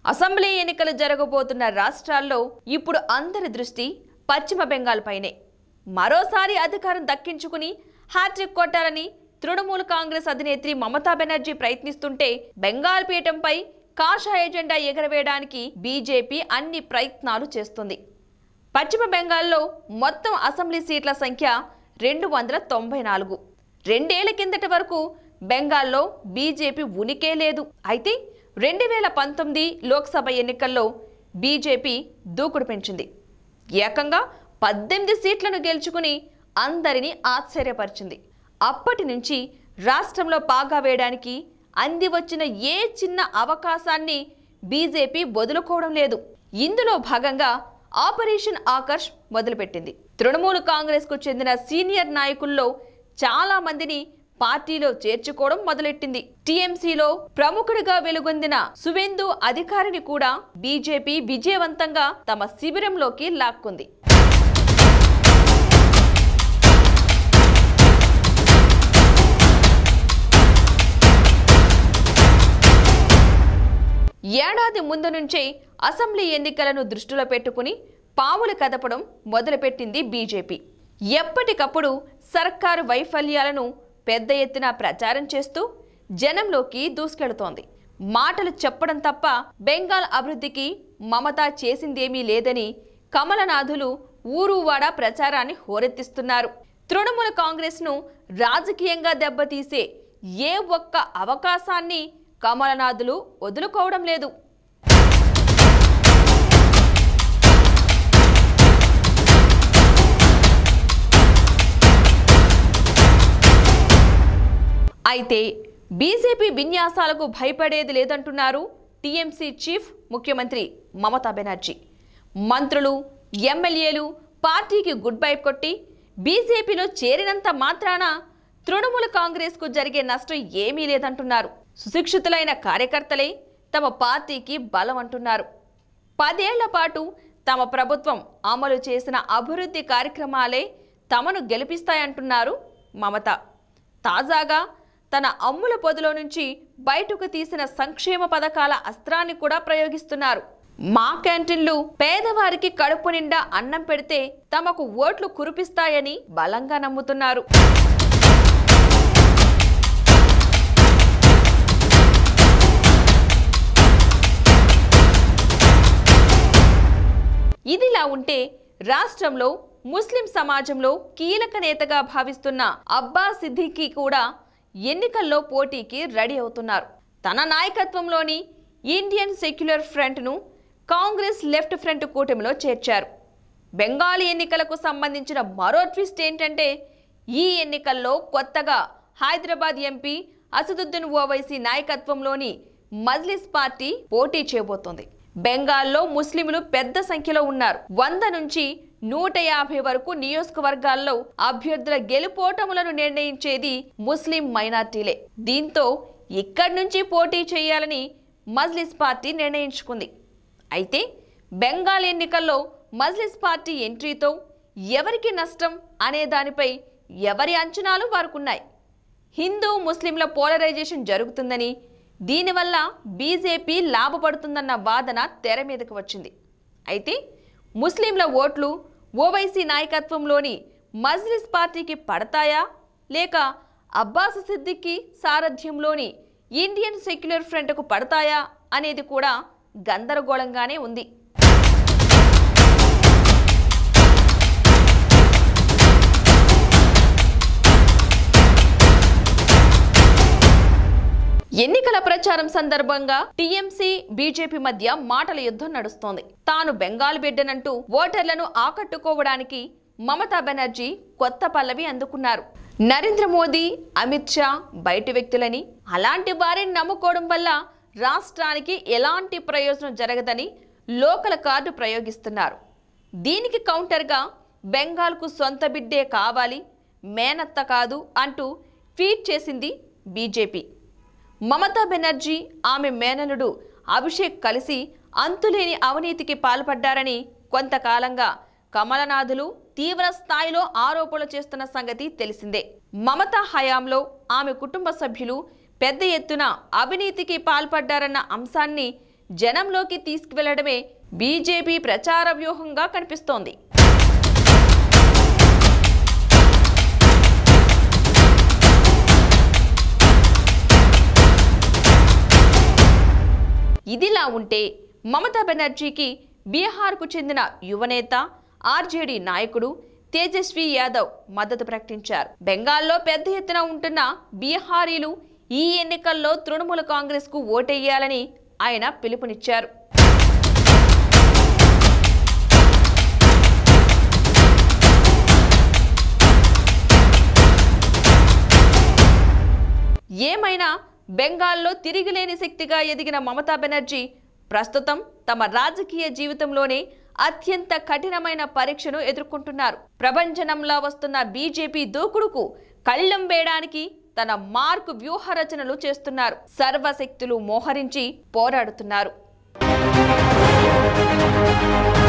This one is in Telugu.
అసెంబ్లీ ఎన్నికలు జరగబోతున్న రాష్ట్రాల్లో ఇప్పుడు అందరి దృష్టి పశ్చిమ బెంగాల్ పైనే మరోసారి అధికారం దక్కించుకుని హ్యాట్రిక్ కొట్టాలని తృణమూల్ కాంగ్రెస్ అధినేత్రి మమతా బెనర్జీ ప్రయత్నిస్తుంటే బెంగాల్ పీఠంపై కాషాయ ఎజెండా ఎగరవేయడానికి బీజేపీ అన్ని ప్రయత్నాలు చేస్తుంది పశ్చిమ బెంగాల్లో మొత్తం అసెంబ్లీ సీట్ల సంఖ్య రెండు వందల తొంభై నాలుగు రెండేళ్ల కిందటి వరకు బెంగాల్లో బీజేపీ ఉనికే లేదు అయితే రెండు వేల పంతొమ్మిది లోక్సభ ఎన్నికల్లో బీజేపీ దూకుడు పెంచింది ఏకంగా పద్దెనిమిది సీట్లను గెలుచుకుని అందరినీ ఆశ్చర్యపరిచింది అప్పటి నుంచి రాష్ట్రంలో పాగా వేయడానికి అంది వచ్చిన ఏ చిన్న అవకాశాన్ని బీజేపీ వదులుకోవడం లేదు ఇందులో భాగంగా ఆపరేషన్ ఆకర్ష్ మొదలుపెట్టింది తృణమూల్ కాంగ్రెస్ కు చెందిన సీనియర్ నాయకుల్లో చాలా మందిని పార్టీలో చేర్చుకోవడం మొదలెట్టింది టీఎంసీలో ప్రముఖుడిగా వెలుగొందిన సువేందు అధికారిని కూడా బీజేపీ విజయవంతంగా తమ శిబిరంలోకి లాక్కుంది ఏడాది ముందు నుంచే అసెంబ్లీ ఎన్నికలను దృష్టిలో పెట్టుకుని పావులు కదపడం మొదలుపెట్టింది బీజేపీ ఎప్పటికప్పుడు సర్కారు వైఫల్యాలను పెద్ద ఎత్తున ప్రచారం చేస్తూ జనంలోకి దూసుకెడుతోంది మాటలు చెప్పడం తప్ప బెంగాల్ అభివృద్ధికి మమత చేసిందేమీ లేదని కమలనాథులు ఊరూవాడ ప్రచారాన్ని హోరెత్తిస్తున్నారు తృణమూల కాంగ్రెస్ను రాజకీయంగా దెబ్బతీసే ఏ ఒక్క అవకాశాన్ని కమలనాథులు వదులుకోవడం లేదు అయితే బీజేపీ విన్యాసాలకు భయపడేది లేదంటున్నారు టీఎంసీ చీఫ్ ముఖ్యమంత్రి మమతా బెనర్జీ మంత్రులు ఎమ్మెల్యేలు పార్టీకి గుడ్ బై కొట్టి బీజేపీలో చేరినంత మాత్రాన తృణమూల కాంగ్రెస్కు జరిగే నష్టం ఏమీ లేదంటున్నారు సుశిక్షితులైన కార్యకర్తలే తమ పార్టీకి బలం అంటున్నారు పదేళ్ల పాటు తమ ప్రభుత్వం అమలు చేసిన అభివృద్ధి కార్యక్రమాలే తమను గెలిపిస్తాయంటున్నారు మమత తాజాగా తన అమ్ముల పొదిలో నుంచి బయటకు తీసిన సంక్షేమ పథకాల అస్త్రాన్ని కూడా ప్రయోగిస్తున్నారు మా క్యాంటీన్లు పేదవారికి కడుపు నిండా అన్నం పెడితే తమకు ఓట్లు కురిపిస్తాయని బలంగా నమ్ముతున్నారు ఇదిలా ఉంటే రాష్ట్రంలో ముస్లిం సమాజంలో కీలక నేతగా భావిస్తున్న అబ్బా సిద్దికీ కూడా ఎన్నికల్లో పోటీకి రెడీ అవుతున్నారు తన నాయకత్వంలోని ఇండియన్ సెక్యులర్ ఫ్రంట్ను కాంగ్రెస్ లెఫ్ట్ ఫ్రంట్ కూటమిలో చేర్చారు బెంగాలీ ఎన్నికలకు సంబంధించిన మరో ట్విస్ట్ ఏంటంటే ఈ ఎన్నికల్లో కొత్తగా హైదరాబాద్ ఎంపీ అసదుద్దీన్ ఓవైసీ నాయకత్వంలోని మజ్లిస్ పార్టీ పోటీ చేయబోతోంది బెంగాల్లో ముస్లింలు పెద్ద సంఖ్యలో ఉన్నారు వంద నుంచి నూట యాభై వరకు నియోజకవర్గాల్లో అభ్యర్థుల గెలుపోటములను నిర్ణయించేది ముస్లిం మైనార్టీలే దీంతో ఇక్కడి నుంచి పోటీ చేయాలని మజ్లిస్ పార్టీ నిర్ణయించుకుంది అయితే బెంగాల్ ఎన్నికల్లో మజ్లిస్ పార్టీ ఎంట్రీతో ఎవరికి నష్టం అనే దానిపై ఎవరి అంచనాలు వారుకున్నాయి హిందూ ముస్లింల పోలరైజేషన్ జరుగుతుందని దీనివల్ల బీజేపీ లాభపడుతుందన్న వాదన తెర మీదకు వచ్చింది అయితే ముస్లింల ఓట్లు ఓవైసీ నాయకత్వంలోని మజ్లిస్ పార్టీకి పడతాయా లేక అబ్బాస్ సిద్దికి సారథ్యంలోని ఇండియన్ సెక్యులర్ ఫ్రంట్కు పడతాయా అనేది కూడా గందరగోళంగానే ఉంది ఎన్నికల ప్రచారం సందర్భంగా టీఎంసీ బీజేపీ మధ్య మాటల యుద్ధం నడుస్తోంది తాను బెంగాల్ బిడ్డనంటూ ఓటర్లను ఆకట్టుకోవడానికి మమతా బెనర్జీ కొత్త పల్లవి అందుకున్నారు నరేంద్ర మోదీ అమిత్ షా బయటి వ్యక్తులని అలాంటి వారిని నమ్ముకోవడం వల్ల రాష్ట్రానికి ఎలాంటి ప్రయోజనం జరగదని లోకల్ కార్డు ప్రయోగిస్తున్నారు దీనికి కౌంటర్గా బెంగాల్కు సొంత బిడ్డే కావాలి మేనత్త కాదు అంటూ ట్వీట్ చేసింది బీజేపీ మమతా బెనర్జీ ఆమె మేనలుడు అభిషేక్ కలిసి అంతులేని అవినీతికి పాల్పడ్డారని కొంతకాలంగా కమలనాథులు తీవ్ర స్థాయిలో ఆరోపణలు చేస్తున్న సంగతి తెలిసిందే మమతా హయాంలో ఆమె కుటుంబ సభ్యులు పెద్ద ఎత్తున అవినీతికి పాల్పడ్డారన్న అంశాన్ని జనంలోకి తీసుకువెళ్లడమే బీజేపీ ప్రచార వ్యూహంగా కనిపిస్తోంది ఇదిలా ఉంటే మమతా బెనర్జీకి బీహార్కు చెందిన యువనేత ఆర్జేడీ నాయకుడు తేజస్వి యాదవ్ మద్దతు ప్రకటించారు బెంగాల్లో పెద్ద ఎత్తున ఉంటున్న బీహారీలు ఈ ఎన్నికల్లో తృణమూల కాంగ్రెస్కు ఓటెయ్యాలని ఆయన పిలుపునిచ్చారు ఏమైనా బెంగాల్లో తిరిగిలేని శక్తిగా ఎదిగిన మమతా బెనర్జీ ప్రస్తుతం తమ రాజకీయ జీవితంలోనే అత్యంత కఠినమైన పరీక్షను ఎదుర్కొంటున్నారు ప్రభంజనంలా వస్తున్న బీజేపీ దూకుడుకు కళ్ళెం వేయడానికి తన మార్కు వ్యూహ రచనలు చేస్తున్నారు సర్వశక్తులు మోహరించి పోరాడుతున్నారు